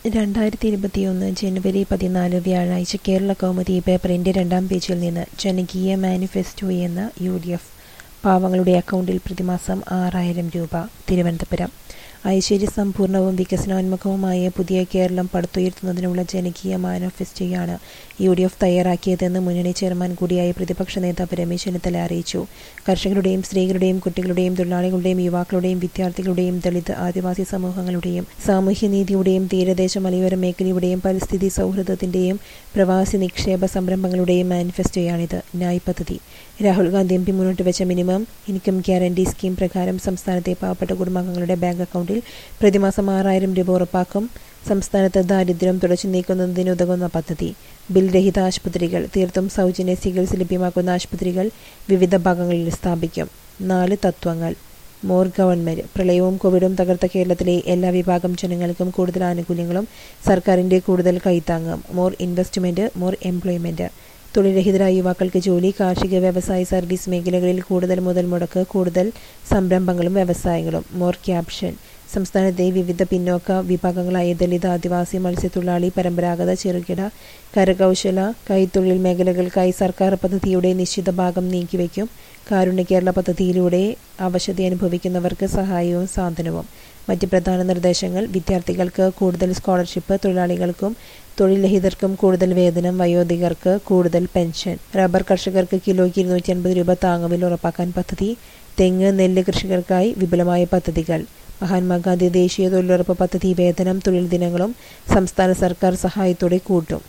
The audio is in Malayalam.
രണ്ടായിരത്തി ഇരുപത്തിയൊന്ന് ജനുവരി പതിനാല് വ്യാഴാഴ്ച കേരള കൗമുദി പേപ്പറിന്റെ രണ്ടാം പേജിൽ നിന്ന് ജനകീയ മാനിഫെസ്റ്റോ എന്ന യു ഡി എഫ് പാവങ്ങളുടെ അക്കൗണ്ടിൽ പ്രതിമാസം ആറായിരം രൂപ തിരുവനന്തപുരം ഐശ്വര്യ സമ്പൂർണവും വികസനോന്മുഖവുമായ പുതിയ കേരളം പടുത്തുയർത്തുന്നതിനുള്ള ജനകീയ മാനിഫെസ്റ്റോയാണ് യു ഡി എഫ് തയ്യാറാക്കിയതെന്ന് മുന്നണി ചെയർമാൻ കൂടിയായ പ്രതിപക്ഷ നേതാവ് രമേശ് ചെന്നിത്തല അറിയിച്ചു കർഷകരുടെയും സ്ത്രീകളുടെയും കുട്ടികളുടെയും തൊഴിലാളികളുടെയും യുവാക്കളുടെയും വിദ്യാർത്ഥികളുടെയും ദളിത് ആദിവാസി സമൂഹങ്ങളുടെയും സാമൂഹ്യനീതിയുടെയും തീരദേശ മലയോര മേഖലയുടെയും പരിസ്ഥിതി സൗഹൃദത്തിന്റെയും പ്രവാസി നിക്ഷേപ സംരംഭങ്ങളുടെയും മാനിഫെസ്റ്റോയാണിത് ന്യായ് പദ്ധതി രാഹുൽ ഗാന്ധി എം പി മുന്നോട്ട് വെച്ച മിനിമം ഇൻകം ഗ്യാരണ്ടി സ്കീം പ്രകാരം സംസ്ഥാനത്തെ പാവപ്പെട്ട കുടുംബാംഗങ്ങളുടെ ബാങ്ക് അക്കൗണ്ടിൽ പ്രതിമാസം ആറായിരം രൂപ ഉറപ്പാക്കും സംസ്ഥാനത്ത് ദാരിദ്ര്യം തുടച്ചു നീക്കുന്നതിനുതകുന്ന പദ്ധതി ബിൽ രഹിത ആശുപത്രികൾ തീർത്തും സൗജന്യ ചികിത്സ ലഭ്യമാക്കുന്ന ആശുപത്രികൾ വിവിധ ഭാഗങ്ങളിൽ സ്ഥാപിക്കും നാല് തത്വങ്ങൾ മോർ ഗവൺമെന്റ് പ്രളയവും കോവിഡും തകർത്ത കേരളത്തിലെ എല്ലാ വിഭാഗം ജനങ്ങൾക്കും കൂടുതൽ ആനുകൂല്യങ്ങളും സർക്കാരിന്റെ കൂടുതൽ കൈത്താങ്ങും മോർ ഇൻവെസ്റ്റ്മെന്റ് മോർ എംപ്ലോയ്മെന്റ് തൊഴിൽരഹിതരായ യുവാക്കൾക്ക് ജോലി കാർഷിക വ്യവസായ സർവീസ് മേഖലകളിൽ കൂടുതൽ മുതൽ മുടക്ക് കൂടുതൽ സംരംഭങ്ങളും വ്യവസായങ്ങളും മോർ ക്യാപ്ഷൻ സംസ്ഥാനത്തെ വിവിധ പിന്നോക്ക വിഭാഗങ്ങളായ ദളിത് ആദിവാസി മത്സ്യത്തൊഴിലാളി പരമ്പരാഗത ചെറുകിട കരകൗശല കൈത്തൊഴിൽ മേഖലകൾക്കായി സർക്കാർ പദ്ധതിയുടെ നിശ്ചിത ഭാഗം നീക്കിവെക്കും കാരുണ്യ കേരള പദ്ധതിയിലൂടെ അവശത അനുഭവിക്കുന്നവർക്ക് സഹായവും സാന്ത്വനവും മറ്റ് പ്രധാന നിർദ്ദേശങ്ങൾ വിദ്യാർത്ഥികൾക്ക് കൂടുതൽ സ്കോളർഷിപ്പ് തൊഴിലാളികൾക്കും തൊഴിൽരഹിതർക്കും കൂടുതൽ വേതനം വയോധികർക്ക് കൂടുതൽ പെൻഷൻ റബ്ബർ കർഷകർക്ക് കിലോയ്ക്ക് ഇരുന്നൂറ്റി അൻപത് രൂപ താങ്ങുവില ഉറപ്പാക്കാൻ പദ്ധതി തെങ്ങ് നെല്ല് കൃഷികർക്കായി വിപുലമായ പദ്ധതികൾ മഹാത്മാഗാന്ധി ദേശീയ തൊഴിലുറപ്പ് പദ്ധതി വേതനം തൊഴിൽ ദിനങ്ങളും സംസ്ഥാന സർക്കാർ സഹായത്തോടെ കൂട്ടും